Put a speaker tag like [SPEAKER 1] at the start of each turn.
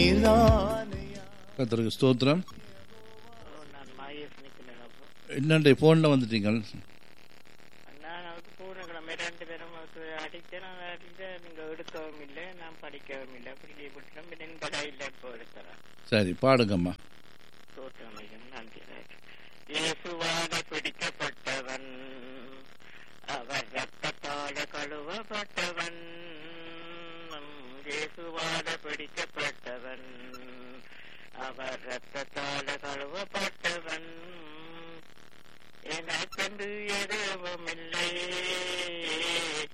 [SPEAKER 1] கத்தருக்கு ஸ்தோத்திரம்
[SPEAKER 2] நான் மாயஸ் நிக்கிறேன் அப்போ
[SPEAKER 1] என்னண்டே ஃபோனில் வந்துட்டீங்க
[SPEAKER 2] நான் அவருக்கு பூனக்கிழமை ரெண்டு பேரும் அவருக்கு அடித்தேன் நான் அடித்தேன் நீங்க எடுக்கவும் இல்லை நான் படிக்கவும் இல்லை அப்படி லீவ் விட்டுட்டோம் பின்ன என்பதா இல்லை இப்போ எடுக்கிறேன்
[SPEAKER 1] சரி பாடுங்கம்மா
[SPEAKER 2] தோற்றமையும் நன்றி இயேசுவாக பிடிக்கப்பட்டவன் அவர் ரத்தத்தால கழுவப்பட்டவன் இயேசுவாக பிடிக்கப்பட்டவன் அவர் ரத்தத்தால கழுவப்பட்டவன் எனக்கென்று எதுவும் இல்லை